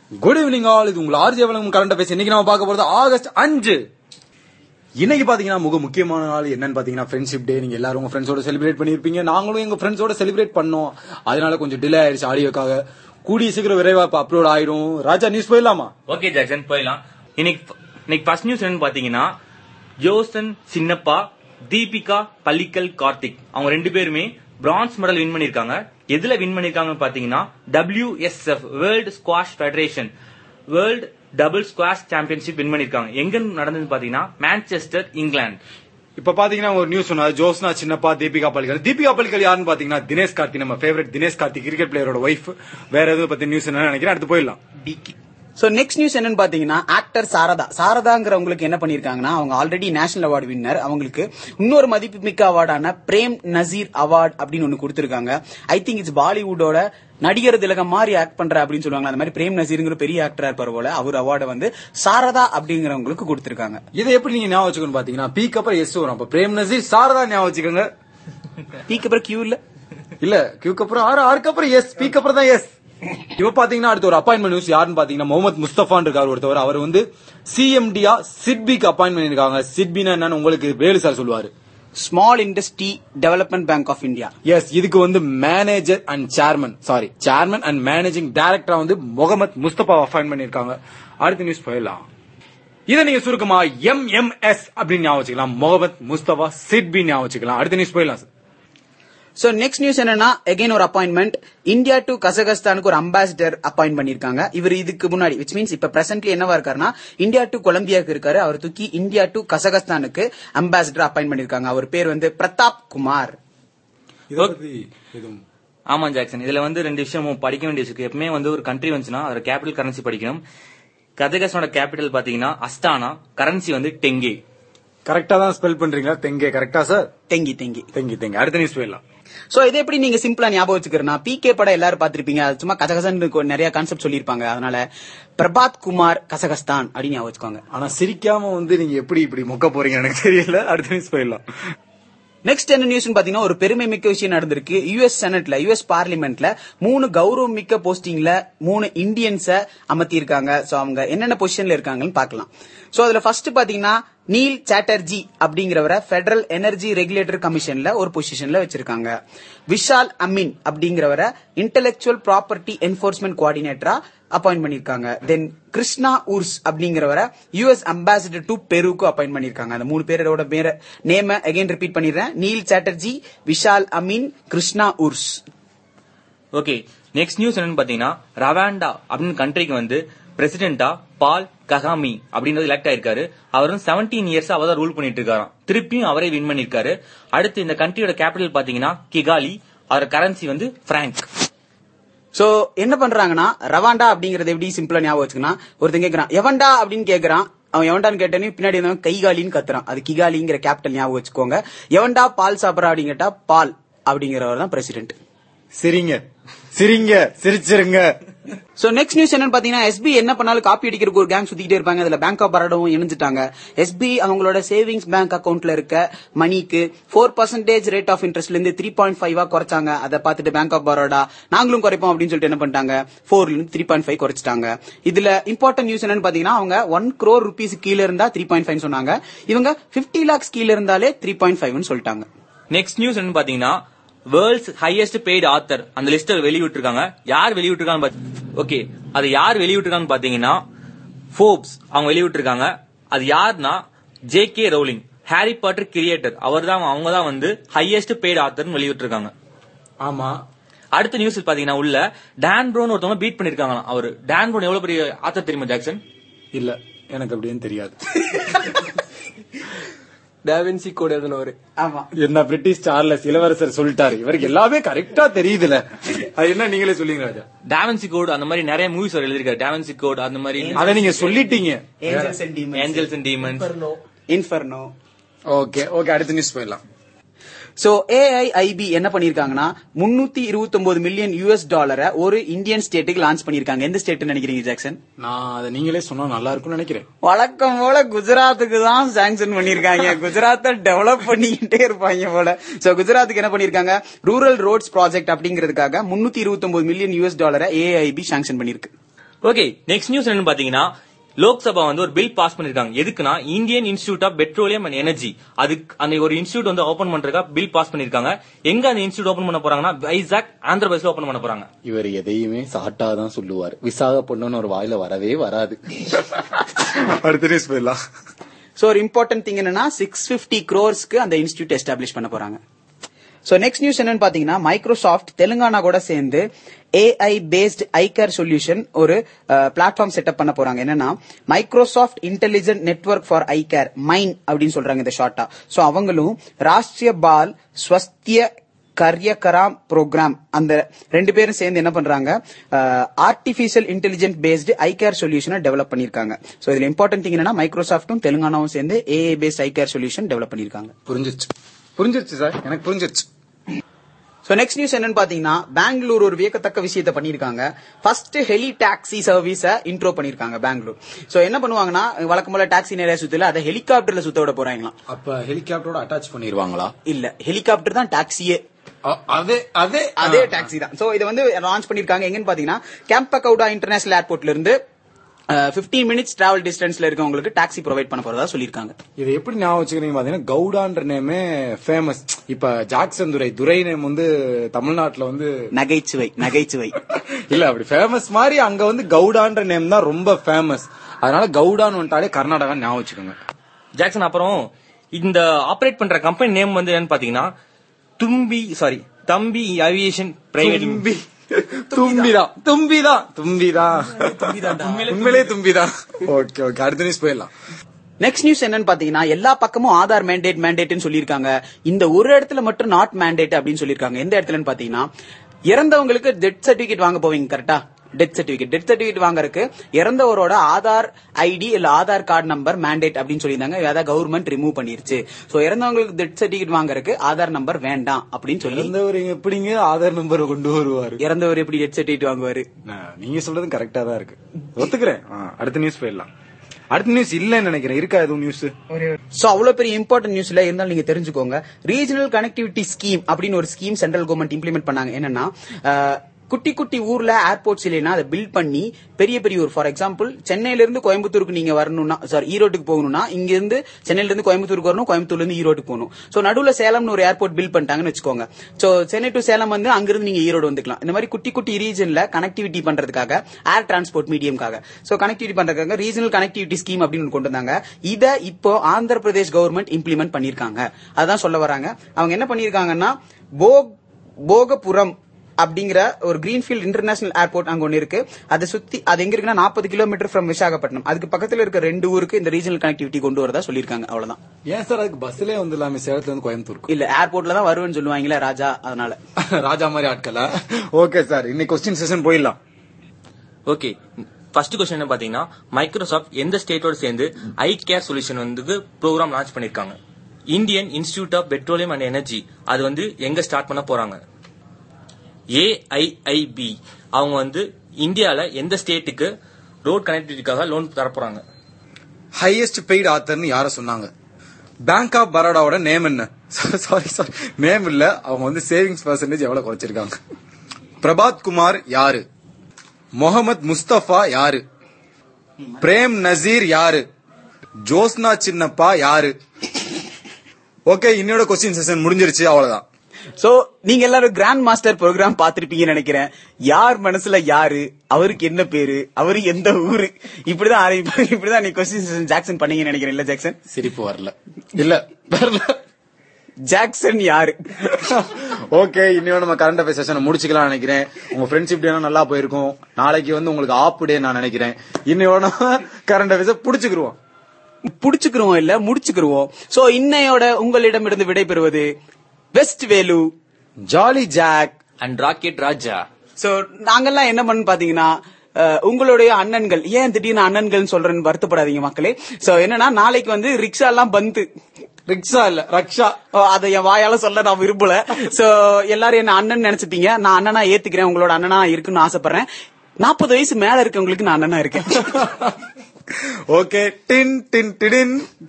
good evening all இது உங்கள் RJ வழங்கும் கரண்ட் பேசி இன்னைக்கு நம்ம பார்க்க போறது ஆகஸ்ட் அஞ்சு இன்னைக்கு பாத்தீங்கன்னா மிக முக்கியமான நாள் என்னன்னு பாத்தீங்கன்னா ஃப்ரெண்ட்ஷிப் டே நீங்க எல்லாரும் உங்க ஃப்ரெண்ட்ஸோட செலிப்ரேட் பண்ணிருப்பீங்க நாங்களும் எங்க ஃப்ரெண்ட்ஸோட செலிப்ரேட் பண்ணோம் அதனால கொஞ்சம் டிலே ஆயிடுச்சு ஆடியோக்காக கூடிய சீக்கிரம் விரைவா அப்லோட் ஆயிடும் ராஜா நியூஸ் போயிடலாமா ஓகே ஜாக்சன் போயிடலாம் இன்னைக்கு இன்னைக்கு ஃபர்ஸ்ட் நியூஸ் என்னன்னு பாத்தீங்கன்னா ஜோசன் சின்னப்பா தீபிகா பள்ளிக்கல் கார்த்திக் அவங்க ரெண்டு பேருமே பிரான்ஸ் மெடல் வின் பண்ணிருக்காங்க எதுல வின் பண்ணிருக்காங்கன்னு பாத்தீங்கன்னா WSF world squash federation world double squash championship win பண்ணிருக்காங்க எங்க நடந்ததுன்னு பாத்தீங்கன்னா மான்செஸ்டர் இங்கிலாந்து இப்ப பாத்தீங்கன்னா ஒரு நியூஸ் சொன்னா ஜோஸ்னா சின்னப்பா தீபிகா பள்ளிக்கல் தீபிகா பள்ளிக்கல் யாருன்னு பாத்தீங்கன்னா தினேஷ் கார்த்தி நம்ம ஃபேவரட் தினேஷ் கார்த்தி கிரிக்கெட் பிளேயரோட ஒய்ஃப் வேற எதுவும் பத்தி நியூஸ் என்ன நினைக்கிறேன் அடுத்து போயிடலாம் சோ நெக்ஸ்ட் நியூஸ் என்னன்னு பாத்தீங்கன்னா ஆக்டர் சாரதா சாரதாங்கிறவங்களுக்கு என்ன பண்ணிருக்காங்கன்னா அவங்க ஆல்ரெடி நேஷனல் அவார்டு வின்னர் அவங்களுக்கு இன்னொரு மதிப்புமிக்க அவார்டான பிரேம் நசீர் அவார்ட் அப்படின்னு ஒன்னு கொடுத்திருக்காங்க ஐ திங்க் இட்ஸ் பாலிவுட்டோட நடிகர் திலகம் மாதிரி ஆக்ட் பண்ற அப்படின்னு சொல்லுவாங்க அந்த மாதிரி பிரேம் நசீர்ங்கிற பெரிய ஆக்டரா இருப்பார் போல அவர் அவார்டை வந்து சாரதா அப்படிங்கிறவங்களுக்கு கொடுத்திருக்காங்க இதை எப்படி நீங்க ஞாபகம் வச்சுக்கணும் பாத்தீங்கன்னா பீக் அப்புறம் எஸ் வரும் அப்ப பிரேம் நசீர் சாரதா ஞாபகம் வச்சுக்கோங்க பீக்கு அப்புறம் கியூ இல்ல இல்ல கியூக்கு அப்புறம் ஆறு ஆறுக்கு அப்புறம் எஸ் பீக் அப்புறம் தான் எஸ் இவ பாத்தீங்கன்னா அடுத்த ஒரு அப்பாயின்மெண்ட் நியூஸ் யாருன்னு பாத்தீங்கன்னா முகமது முஸ்தபான் இருக்காரு ஒருத்தவர் அவர் வந்து சிஎம்டியா சிட்பிக்கு அப்பாயின்ட் பண்ணிருக்காங்க சிட்பினா என்னன்னு உங்களுக்கு வேலு சார் சொல்லுவாரு small industry development bank of India S இதுக்கு வந்து manager and chairman sorry chairman and managing டைரக்டரா வந்து முகமது முஸ்தபா அப்பாயின்ட் பண்ணிருக்காங்க அடுத்த நியூஸ் போயிடலாம் இதை நீங்க சுருக்கமா எம்எம்எஸ் அப்படின்னு ஞாபகம் வச்சுக்கலாம் முகமது முஸ்தபா சிட்பி ஞாபகம் வச்சுக்கலாம் அடுத்த நியூஸ் போயிடலாம் சார் சோ நெக்ஸ்ட் நியூஸ் என்னன்னா எகைன் ஒரு அப்பாயின்மெண்ட் இந்தியா டு கசகஸ்தானுக்கு ஒரு அம்பாசிடர் அப்பாயிண்ட் பண்ணிருக்காங்க இவர் இதுக்கு முன்னாடி விச் மீன்ஸ் இப்ப பிரசன்ட்லி என்னவா இருக்காருன்னா இந்தியா டு கொலம்பியாக்கு இருக்காரு அவர் தூக்கி இந்தியா டு கசகஸ்தானுக்கு அம்பாசிடர் அப்பாயிண்ட் பண்ணிருக்காங்க அவர் பேர் வந்து பிரதாப் குமார் இதை பத்தி எதுவும் ஆமா ஜாக்சன் இதுல வந்து ரெண்டு விஷயம் படிக்க வேண்டிய இருக்கு எப்பவுமே வந்து ஒரு கண்ட்ரி வந்துச்சுன்னா அதோட கேபிட்டல் கரன்சி படிக்கணும் கஜகஸ்தானோட கேபிட்டல் பாத்தீங்கன்னா அஸ்தானா கரன்சி வந்து டெங்கே கரெக்டா தான் ஸ்பெல் பண்றீங்களா தெங்கே கரெக்டா சார் தெங்கி தெங்கி தெங்கி தெங்கி அடுத்த நியூஸ் போயிடலாம் சோ இதை எப்படி நீங்க சிம்பிளா ஞாபகம் வச்சுக்கிறனா பிகே படம் எல்லாரும் பாத்திருப்பீங்க அது சும்மா கசகசன் நிறைய கான்செப்ட் சொல்லியிருப்பாங்க அதனால பிரபாத் குமார் கசகஸ்தான் அப்படின்னு ஞாபகம் வச்சுக்கோங்க ஆனா சிரிக்காம வந்து நீங்க எப்படி இப்படி மொக்க போறீங்க எனக்கு தெரியல அடுத்த நியூஸ் போயிடலாம் நெக்ஸ்ட் என்ன நியூஸ் பாத்தீங்கன்னா ஒரு பெருமை மிக்க விஷயம் நடந்திருக்கு யுஎஸ் செனட்ல யுஎஸ் பார்லிமெண்ட்ல மூணு கௌரவம் மிக்க போஸ்டிங்ல மூணு இந்தியன்ஸ அமர்த்தி இருக்காங்க சோ அவங்க என்னென்ன பொசிஷன்ல இருக்காங்கன்னு பார்க்கலாம் சோ அதுல ஃபர்ஸ்ட் பாத்தீங்கன்னா நீல் சாட்டர்ஜி அப்படிங்கிறவரை பெடரல் எனர்ஜி ரெகுலேட்டர் கமிஷன்ல ஒரு பொசிஷன்ல வச்சிருக்காங்க விஷால் அமீன் அப்படிங்கிறவரை இன்டெலெக்சுவல் ப்ராப்பர்ட்டி என்போர்ஸ்மெண்ட் கோஆர்டினேட்டரா அப்பாயிண்ட் பண்ணிருக்காங்க தென் கிருஷ்ணா உர்ஸ் அப்படிங்கிறவரை யுஎஸ் அம்பாசிடர் டு பெருக்கு அப்பாயிண்ட் பண்ணிருக்காங்க அந்த மூணு பேரோட பேர நேம அகைன் ரிப்பீட் பண்ணிடுறேன் Neil Chatterjee Vishal Amin Krishna Urs okay next news என்னன்னு பாத்தீங்கன்னா ரவாண்டா அப்படின்னு கண்ட்ரிக்கு வந்து பிரசிடென்டா பால் ககாமி அப்படின்றது எலெக்ட் ஆயிருக்காரு அவரும் செவன்டீன் இயர்ஸ் அவர் தான் ரூல் பண்ணிட்டு இருக்காராம் திருப்பியும் அவரே வின் பண்ணிருக்காரு அடுத்து இந்த கண்ட்ரியோட கேபிட்டல் பாத்தீங்கன்னா கிகாலி அவரோட கரன்சி வந்து பிராங்க் சோ என்ன பண்றாங்கன்னா ரவாண்டா அப்படிங்கறது எப்படி சிம்பிளா ஞாபகம் வச்சுக்கணும் ஒருத்தன் கேக்குறான் எவன்டா அப்படின்னு கேக்குறான் அவன் எவன்டான்னு கேட்டனே பின்னாடி இருந்தவன் கைகாலின்னு கத்துறான் அது கிகாலிங்கிற கேபிட்டல் ஞாபகம் வச்சுக்கோங்க எவன்டா பால் சாப்பிடறா அப்படின்னு கேட்டா பால் அப்படிங்கிறவர் தான் பிரசிடென்ட் சிரிங்க சிரிங்க சிரிச்சிருங்க சோ நெக்ஸ்ட் நியூஸ் என்னன்னு பாத்தீங்கன்னா எஸ்பி என்ன பண்ணாலும் காப்பி அடிக்கிறதுக்கு ஒரு கேங் சுத்திட்டே இருப்பாங்க அதுல பேங்க் ஆஃப் பரோடாவும் இணைஞ்சிட்டாங்க எஸ்பி அவங்களோட சேவிங்ஸ் பேங்க் அக்கவுண்ட்ல இருக்க மணிக்கு ஃபோர் பர்சன்டேஜ் ரேட் ஆஃப் இன்ட்ரெஸ்ட்ல இருந்து த்ரீ பாயிண்ட் ஃபைவா குறைச்சாங்க அதை பார்த்துட்டு பேங்க் ஆஃப் பரோடா நாங்களும் குறைப்போம் அப்படின்னு சொல்லிட்டு என்ன பண்ணிட்டாங்க ஃபோர்ல இருந்து த்ரீ பாயிண்ட் ஃபைவ் குறைச்சிட்டாங்க இதுல இம்பார்ட்டன்ட் நியூஸ் என்னன்னு பாத்தீங்கன்னா அவங்க ஒன் crore ருபீஸ் கீழ இருந்தா த்ரீ பாயிண்ட் ஃபைவ் சொன்னாங்க இவங்க பிப்டி லேக்ஸ் கீழ இருந்தாலே த்ரீ பாயிண்ட் ஃபைவ்னு சொல்லிட்டாங்க நெக்ஸ்ட் நியூஸ் என்னன்னு பாத்தீங்கன்னா வேர்ல்ட்ஸ் ஹையஸ்ட் பெய்டு ஆத்தர் அந்த லிஸ்ட் வெளியிட்டிருக்காங்க யார் வெளியிட்டிருக்காங்க ஓகே அது யார் வெளியிட்டிருக்காங்கன்னு பாத்தீங்கன்னா ஃபோர்ப்ஸ் அவங்க வெளியிட்டிருக்காங்க அது யாருன்னா J K Rowling Harry Potter creator அவர் தான் அவங்க தான் வந்து ஹையஸ்ட் பெய்டு ஆத்தர்னு வெளியிட்டிருக்காங்க ஆமா அடுத்த நியூஸ் பாத்தீங்கன்னா உள்ள டான் ப்ரோன் ஒருத்தவங்க பீட் பண்ணிருக்காங்களாம் அவர் டான் ப்ரோன் எவ்வளவு பெரிய ஆத்தர் தெரியுமா ஜாக்சன் இல்ல எனக்கு அப்படின்னு தெரியாது டாவின்சி கோட் எழுதினவரு ஆமா என்ன பிரிட்டிஷ் சார்லஸ் இளவரசர் சொல்லிட்டாரு இவருக்கு எல்லாமே கரெக்டா தெரியுதுல அது என்ன நீங்களே சொல்லுங்க ராஜா டாவன்சி கோட் அந்த மாதிரி நிறைய மூவிஸ் அவர் எழுதிருக்காரு டாவன்சி கோட் அந்த மாதிரி அத நீங்க சொல்லிட்டீங்க angels and demons angels and demons inferno okay okay அடுத்த நியூஸ் போயிடலாம் சோ ஏஐஐபி என்ன பண்ணிருக்காங்கன்னா முன்னூத்தி இருபத்தி மில்லியன் யூஎஸ் டாலரை ஒரு இந்தியன் ஸ்டேட்டுக்கு லான்ச் பண்ணிருக்காங்க எந்த ஸ்டேட் நினைக்கிறீங்க ஜாக்சன் நான் அதை நீங்களே சொன்னா நல்லா இருக்கும்னு நினைக்கிறேன் வழக்கம் போல குஜராத்துக்கு தான் சாங்ஷன் பண்ணிருக்காங்க குஜராத்தை டெவலப் பண்ணிக்கிட்டே இருப்பாங்க போல சோ குஜராத்துக்கு என்ன பண்ணிருக்காங்க ரூரல் ரோட்ஸ் ப்ராஜெக்ட் அப்படிங்கிறதுக்காக முன்னூத்தி இருபத்தி மில்லியன் யூஎஸ் டாலரை ஏஐபி சாங்ஷன் பண்ணிருக்கு ஓகே நெக்ஸ்ட் நியூஸ் என்னன்னு பாத்தீங்கன்னா லோக்சபா வந்து ஒரு பில் பாஸ் பண்ணிருக்காங்க எதுக்குன்னா Indian institute of petroleum and energy அதுக்கு அந்த ஒரு இன்ஸ்டியூட் வந்து ஓபன் பண்றதுக்கா பில் பாஸ் பண்ணிருக்காங்க எங்க அந்த இன்ஸ்டியூட் ஓபன் பண்ண போறாங்கன்னா வைசாக் ஆந்திர பிரதேஷ்ல ஓபன் பண்ண போறாங்க இவர் எதையுமே சாட்டா தான் சொல்லுவார் விசாக பொண்ணுன்னு ஒரு வாயில வரவே வராது அடுத்த நியூஸ் போயிடலாம் சோ ஒரு இம்பார்ட்டன்ட் திங் என்னன்னா சிக்ஸ் பிப்டி க்ரோர்ஸ்க்கு அந்த இன்ஸ்டியூட் எஸ்டாப்ளிஷ் பண்ண போறாங்க சோ நெக்ஸ்ட் நியூஸ் என்னன்னு பாத்தீங்கன்னா மைக்ரோசாஃப்ட் தெலுங்கானா கூட சேர்ந்து ஏஐ பேஸ்ட் ஐகேர் சொல்யூஷன் ஒரு பிளாட்ஃபார்ம் செட்டப் பண்ண போறாங்க என்னன்னா Microsoft intelligent network for iCare mine அப்படின்னு சொல்றாங்க இந்த ஷார்ட்டா சோ அவங்களும் ராஷ்டிரிய பால் ஸ்வஸ்திய கரியகராம் ப்ரோக்ராம் அந்த ரெண்டு பேரும் சேர்ந்து என்ன பண்றாங்க ஆர்டிபிஷியல் இன்டெலிஜென்ட் பேஸ்டு ஐகேர் சொல்யூஷனை டெவலப் பண்ணிருக்காங்க சோ இதுல இம்பார்ட்டன்ட் திங் என்னன்னா மைக்ரோசாஃப்டும் தெலுங்கானாவும் சேர்ந்து AI based iCare solution develop பண்ணிருக்காங்க புரிஞ்சிருச்சு புரிஞ்சிருச்சு சார் எனக்கு புரிஞ்சிருச்சு சோ நெக்ஸ்ட் நியூஸ் என்னன்னு பாத்தீங்கன்னா பெங்களூர் ஒரு வியக்கத்தக்க விஷயத்த பண்ணிருக்காங்க first heli taxi service intro பண்ணிருக்காங்க பெங்களூர் சோ என்ன பண்ணுவாங்கன்னா வழக்கம் போல டாக்ஸி நிறைய சுத்தல அதை ஹெலிகாப்டர்ல சுத்த விட போறாங்களாம் அப்ப ஹெலிகாப்டரோட அட்டாச் பண்ணிருவாங்களா இல்ல ஹெலிகாப்டர் தான் டாக்ஸியே அதே அதே அதே டாக்ஸி தான் சோ இதை வந்து லான்ச் பண்ணிருக்காங்க எங்கன்னு பாத்தீங்கன்னா கேம்பகவுடா இன்டர்நேஷனல் ஏர்போர்ட்ல இருந்து 15 மினிட்ஸ் டிராவல் டிஸ்டன்ஸ்ல இருக்கவங்களுக்கு டாக்ஸி ப்ரொவைட் பண்ண போறதா சொல்லிருக்காங்க இது எப்படி ஞாபகம் வச்சுக்கிறீங்க பாத்தீங்கன்னா கவுடான்ற நேமே ஃபேமஸ் இப்ப ஜாக்சன் துரை துரை நேம் வந்து தமிழ்நாட்டுல வந்து நகைச்சுவை நகைச்சுவை இல்ல அப்படி ஃபேமஸ் மாதிரி அங்க வந்து கவுடான்ற நேம் தான் ரொம்ப ஃபேமஸ் அதனால கவுடான்னு வந்துட்டாலே கர்நாடகா ஞாபகம் வச்சுக்கோங்க ஜாக்சன் அப்புறம் இந்த ஆபரேட் பண்ற கம்பெனி நேம் வந்து என்னன்னு பாத்தீங்கன்னா தும்பி சாரி தம்பி ஏவியேஷன் பிரைவேட் தும்பி தும்பிதான் தும்பிதான் தும்பிதான் உண்மையிலே தும்பிதான் ஓகே ஓகே அடுத்த நியூஸ் போயிடலாம் நெக்ஸ்ட் நியூஸ் என்னன்னு பாத்தீங்கன்னா எல்லா பக்கமும் ஆதார் மேண்டேட் மேண்டேட்னு சொல்லியிருக்காங்க இந்த ஒரு இடத்துல மட்டும் நாட் மேண்டேட் அப்படின்னு சொல்லியிருக்காங்க எந்த இடத்துலன்னு பாத்தீங்கன்னா இறந்தவங்களுக்கு டெத் சர்டிபிகேட் வாங்க போவீங்க கரெக்டா டெத் சர்டிபிகேட் டெத் சர்டிபிகேட் வாங்குறதுக்கு இறந்தவரோட ஆதார் ஐடி இல்ல ஆதார் கார்டு நம்பர் மேண்டேட் அப்படின்னு சொல்லியிருந்தாங்க அதான் கவர்மெண்ட் ரிமூவ் பண்ணிருச்சு சோ இறந்தவங்களுக்கு டெத் சர்டிபிகேட் வாங்குறதுக்கு ஆதார் நம்பர் வேண்டாம் அப்படின்னு சொல்லி இருந்தவர் எப்படிங்க ஆதார் நம்பர் கொண்டு வருவாரு இறந்தவர் எப்படி டெத் சர்டிபிகேட் வாங்குவாரு நான் நீங்க சொல்றதும் கரெக்டா தான் இருக்கு ஒத்துக்கிறேன் ஆ, அடுத்த நியூஸ் போயிடலாம் அடுத்த நியூஸ் இல்லன்னு நினைக்கிறேன் இருக்கா எதுவும் நியூஸ் சோ அவ்வளவு பெரிய இம்பார்ட்டன்ட் நியூஸ்ல இருந்தாலும் நீங்க தெரிஞ்சுக்கோங்க ரீஜனல் கனெக்டிவிட்டி ஸ்கீம் அப்படின்னு ஒரு ஸ்கீம் சென்ட்ரல் கவர்மெண்ட் இம்ப்ளிமெண்ட் பண்ணாங்க என்னன்னா அஹ், குட்டி குட்டி ஊர்ல ஏர்போர்ட்ஸ் இல்லைன்னா அதை பில்ட் பண்ணி பெரிய பெரிய ஊர் ஃபார் எக்ஸாம்பிள் சென்னையில இருந்து கோயம்புத்தூருக்கு நீங்க வரணும்னா சாரி ஈரோட்டுக்கு போகணும்னா இங்க இருந்து சென்னையில இருந்து கோயம்புத்தூருக்கு வரணும் கோயம்புத்தூர்ல இருந்து ஈரோட்டுக்கு போகணும் சோ நடுவுல சேலம்னு ஒரு ஏர்போர்ட் பில்ட் பண்ணிட்டாங்கன்னு வச்சுக்கோங்க சோ சென்னை டு சேலம் வந்து அங்கிருந்து நீங்க ஈரோடு வந்துக்கலாம் இந்த மாதிரி குட்டி குட்டி ரீஜன்ல கனெக்டிவிட்டி பண்றதுக்காக ஏர் டிரான்ஸ்போர்ட் மீடியம்காக சோ கனெக்டிவிட்டி பண்றதுக்காக ரீஜனல் கனெக்டிவிட்டி ஸ்கீம் அப்படின்னு ஒண்ணு கொண்டு வந்தாங்க இத இப்போ ஆந்திர பிரதேஷ் கவர்மெண்ட் இம்ப்ளிமெண்ட் பண்ணிருக்காங்க அதான் சொல்ல வராங்க அவங்க என்ன பண்ணிருக்காங்கன்னா போக் போகபுரம் அப்படிங்கிற ஒரு கிரீன்ஃபீல்ட் இன்டர்நேஷனல் ஏர்போர்ட் அங்க ஒன்னு இருக்கு அதை சுத்தி அது எங்க இருக்குன்னா நாற்பது கிலோமீட்டர் ஃப்ரம் விசாகப்பட்டினம் அதுக்கு பக்கத்துல இருக்க ரெண்டு ஊருக்கு இந்த ரீஜனல் கனெக்டிவிட்டி கொண்டு வரதா சொல்லியிருக்காங்க அவ்வளவுதான் ஏன் சார் அதுக்கு பஸ்லயே வந்துடலாமே சேலத்துல இருந்து கோயம்புத்தூருக்கு இல்ல ஏர்போர்ட்ல தான் வருவேன்னு சொல்லுவாங்களே ராஜா அதனால ராஜா மாதிரி ஆட்களா ஓகே சார் இன்னைக்கு கொஸ்டின் செஷன் போயிடலாம் ஓகே ஃபர்ஸ்ட் கொஸ்டின் என்ன பாத்தீங்கன்னா மைக்ரோசாஃப்ட் எந்த ஸ்டேட்டோட சேர்ந்து ஐ கேர் சொல்யூஷன் வந்து ப்ரோக்ராம் லான்ச் பண்ணிருக்காங்க Indian institute of petroleum and energy அது வந்து எங்க ஸ்டார்ட் பண்ண போறாங்க ஏஐஐபி அவங்க வந்து இந்தியால எந்த ஸ்டேட்டுக்கு ரோட் கனெக்டிவிட்டிக்காக லோன் தர போறாங்க ஹையஸ்ட் பெய்டு ஆத்தர்னு யார சொன்னாங்க பேங்க் ஆஃப் பரோடாவோட நேம் என்ன சாரி சாரி நேம் இல்ல அவங்க வந்து சேவிங்ஸ் பர்சன்டேஜ் எவ்வளவு குறைச்சிருக்காங்க பிரபாத் குமார் யாரு முகமது முஸ்தபா யாரு பிரேம் நசீர் யாரு ஜோஸ்னா சின்னப்பா யாரு ஓகே இன்னோட கொஸ்டின் செஷன் முடிஞ்சிருச்சு அவ்வளவுதான் சோ நீங்க எல்லாரும் கிராண்ட் மாஸ்டர் ப்ரோக்ராம் பாத்திருப்பீங்கன்னு நினைக்கிறேன் யார் மனசுல யாரு அவருக்கு என்ன பேரு அவரு எந்த ஊரு இப்படிதான் ஆரம்பிப்பாங்க இப்படிதான் நீ கொஸ்டின் ஜாக்சன் பண்ணீங்கன்னு நினைக்கிறேன் இல்ல ஜாக்சன் சிரிப்பு வரல இல்ல வரல ஜாக்சன் யாரு ஓகே இன்னும் நம்ம கரண்ட் அஃபேர் செஷனை முடிச்சுக்கலாம் நினைக்கிறேன் உங்க ஃப்ரெண்ட்ஷிப் டே நல்லா போயிருக்கும் நாளைக்கு வந்து உங்களுக்கு ஆப் டே நான் நினைக்கிறேன் இன்னையோட கரண்ட் அஃபேர்ஸ் புடிச்சுக்கிருவோம் புடிச்சுக்கிறோம் இல்ல முடிச்சுக்கிருவோம் சோ இன்னையோட உங்களிடமிருந்து விடைபெறுவது west Velu jolly Jack and rocket Raja so நாங்கெல்லாம் என்ன பண்ணு பாத்தீங்கன்னா அஹ், உங்களுடைய அண்ணன்கள் ஏன் திடீர்னு அண்ணன்கள் சொல்றேன்னு வருத்தப்படாதீங்க மக்களே சோ என்னன்னா நாளைக்கு வந்து ரிக்ஷா எல்லாம் பந்து ரிக்ஷா இல்ல ரக்ஷா ஓ, அதை என் வாயால சொல்ல நான் விரும்பல சோ எல்லாரும் என்ன அண்ணன் நினைச்சிட்டீங்க நான் அண்ணனா ஏத்துக்கிறேன் உங்களோட அண்ணனா இருக்குன்னு ஆசைப்படுறேன் நாற்பது வயசு மேல இருக்கவங்களுக்கு நான் அண்ணனா இருக்கேன் ஓகே டின் டின் டிடின்